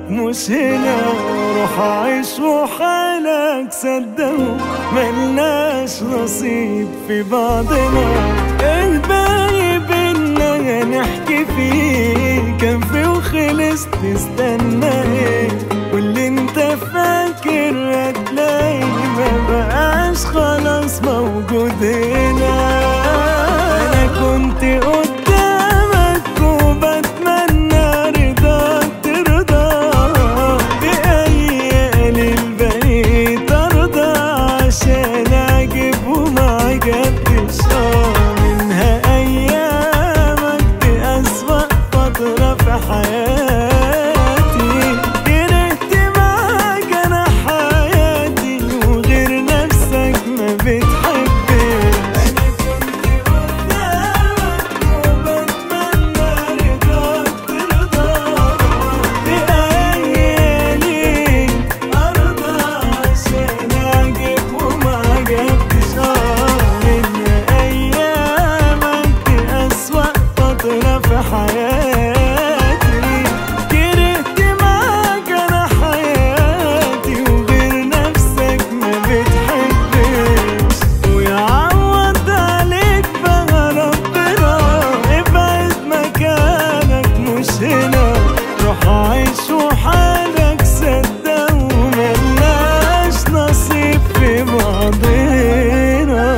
مش هنا روح عيش وحالك صدقوا ملناش نصيب في بعضنا الباقي بينا نحكي فيه كان في وخلص تستنى ايه واللي انت فاكر هتلاقي ما بقاش خلاص موجود هنا انا كنت قدامك وبتمنى رضاك ترضى بأيام البقيت أرضى عشان أعجب وما عجبتش آه منها أيامك دي أسوأ فترة في حياتي كرهت معاك أنا حياتي وغير نفسك ما بتحبني أنا كنت قدامك وبتمنى رضاك ترضى بأيالي أرضى عشان أعجب وما عجبتش آه إن أيامك دي أسوأ فترة في حياتي كرهت معاك أنا حياتي وغير نفسك ما بتحبش ويعوض عليك بقى ربنا ابعد مكانك مش هنا روح عيش وحالك صدق وملناش نصيب في بعضنا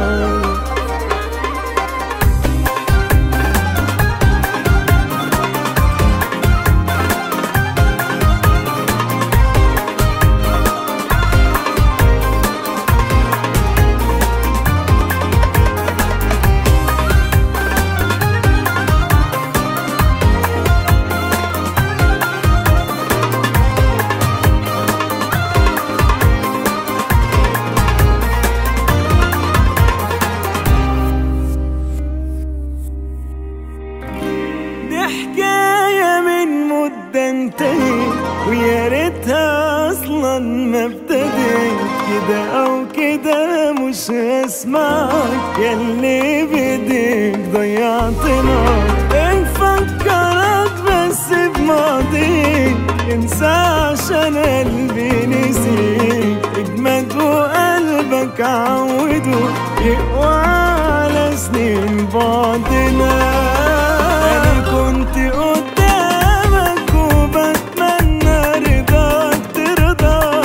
دي حكاية من مدة انتهت ويا ريتها أصلا ما ابتدت كده أو كده مش هسمعك ياللي بإيديك ضيعتنا نفكرك بس بماضيك انسى عشان قلبي نسيك اجمد وقلبك عوده يقوى على سنين بعدنا انا كنت قدامك وبتمنى رضاك ترضى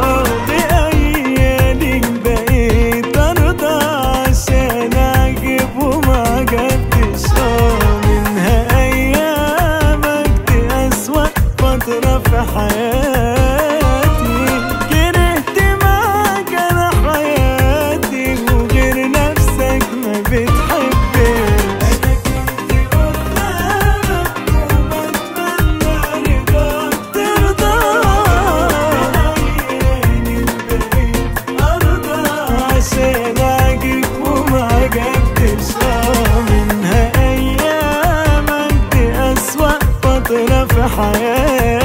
بأيامي بقيت أرضى عشان أعجب وما عجبتش آه منها أيامك دي أسوأ فترة في حياتي كرهت معاك أنا حياتي وغير نفسك ما بتحبني أنا كنت قدامك وبتمنى رضاك ترضى بأيامي البقيت أرضى عشان أعجب وما عجبتش آه منها أيامك دي أسوأ فترة في حياتي